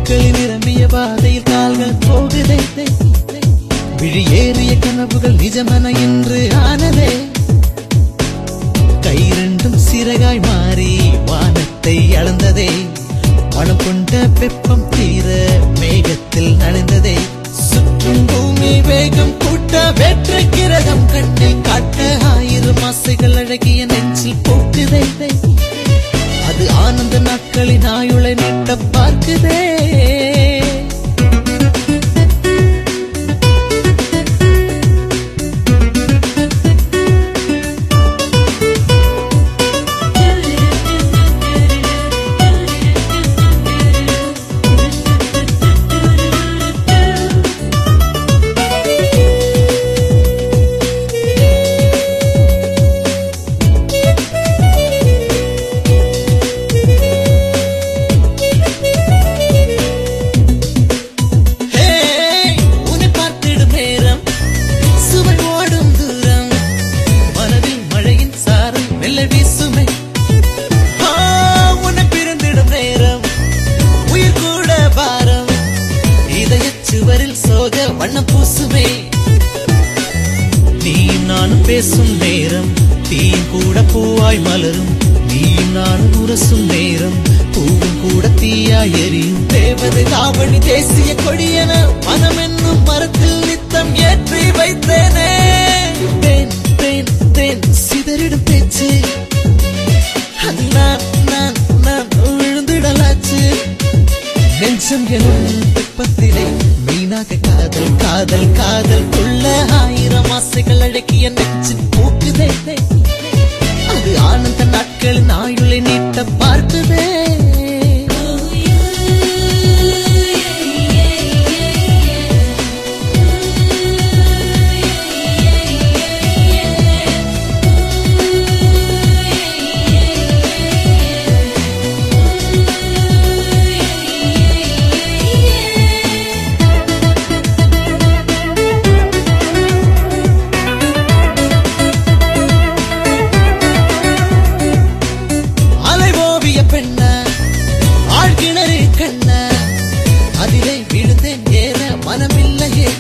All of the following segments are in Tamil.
பூக்களில் நிரம்பிய பாதையில் கால்கள் போகுதே விழி ஏறிய கனவுகள் நிஜமென இன்று ஆனதே கை ரெண்டும் சிறகாய் மாறி வானத்தை அளந்ததே மனம் கொண்ட வெப்பம் தீர மேகத்தில் நனைந்ததே சுற்றும் பூமி வேகம் கூட்ட வெற்று கிரகம் கண்ணில் காட்ட ஆயிரம் ஆசைகள் அழகிய நெஞ்சில் போக்குதே அது ஆனந்த நாட்களின் ஆயுளை நீட்ட பார்க்குதே ஹே, உன்னை பார்த்திடும் நேரம் சுவை ஓடும் தூரம் மனதில் மழையின் சாரம் மெல்ல வீசுமே ஆ, உன்னை பிறந்திடும் நேரம் உயிர் கூட பாரம் இதயச் சுவரில் சோக வண்ணம் பூசுமே நீயும் நானும் பேசும் நேரம் தீயும் கூட பூவாய் மலரும் நீயும் நானும் உரசும் நேரம் பூவும் கூட தீயாய் எரியும் தேவதை தாவணி தேசிய கொடியென மனம் என்னும் மரத்தில் நித்தம் ஏற்றி வைத்தேனே தேன் தேன் தேன் சிதறிடும் பேச்சு அது நான் நான் நான் விழுந்திடலாச்சு நெஞ்சம் எனும் வெப்பத்திலே மீனாக காதல் காதல் காதல் கொள்ள ஆயிரம் ஆசைகள் அழகிய நெஞ்சின் பூக்குதே அது ஆனந்த நாட்களின் ஆயுளை நீட்ட பார்க்குதே அலை ஓவிய பெண்ண ஆழ்கிணறு கண்ண அதிலே விழுந்தேன் ஏற மனமில்லையே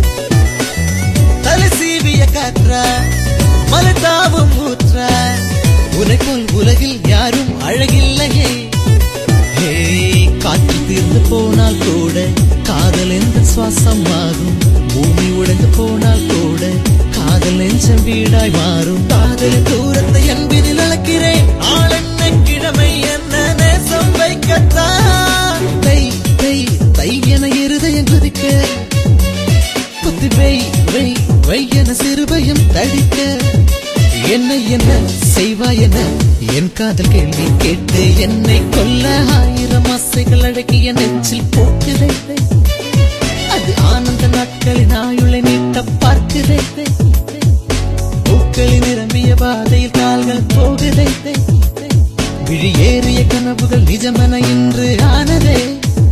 தலை சீவிய காற்றா மலட்டாவும் ஊற்றா உனக்குள் உலகில் யாரும் அழகில்லையே ஹே காற்று தீர்ந்து போனால் கூட காதல் எந்த சுவாசம் ஆகும் பூமி உடைந்து போனால் கூட காதல் நெஞ்சம் வீடாய் மாறும் காதல் தூரத்தை அன்பினில் அளக்கிறேன் ஆள் என்ன கிழமை என்ன நேசம் வைக்கத்தான் தை தை தை என இருதயம் குதிக்க குத்தி வை வை வை என சிறுபயம் தடிக்க என்ன என்ன செய்வாய் என என் காதல் கேள்வி கேட்டு என்னை கொல்ல ஆயிரம் ஆசைகள் அழகிய நெஞ்சில் போக்குதே அது ஆனந்த நாட்களின் ஆயுளை நீட்ட பார்க்குதே பூக்களில் நிரம்பிய பாதையில் கால்கள் போகுதே விழி ஏறிய கனவுகள் நிஜமென இன்று ஆனதே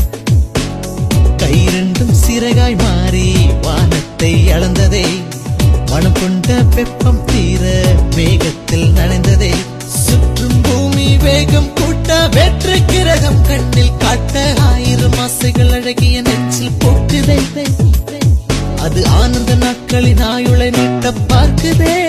கை ரெண்டும் சிறகாய் மாறி வானத்தை அளந்ததே மனம் கொண்ட வெப்பம் தீர மேகத்தில் நனைந்ததே சுற்றும் பூமி வேகம் கூட்ட வெற்று கிரகம் கண்ணில் காட்ட ஆயிரம் ஆசைகள் அழகிய நெஞ்சில் போக்குதே அது ஆனந்த நாட்களின் ஆயுளை நீட்ட பார்க்குதே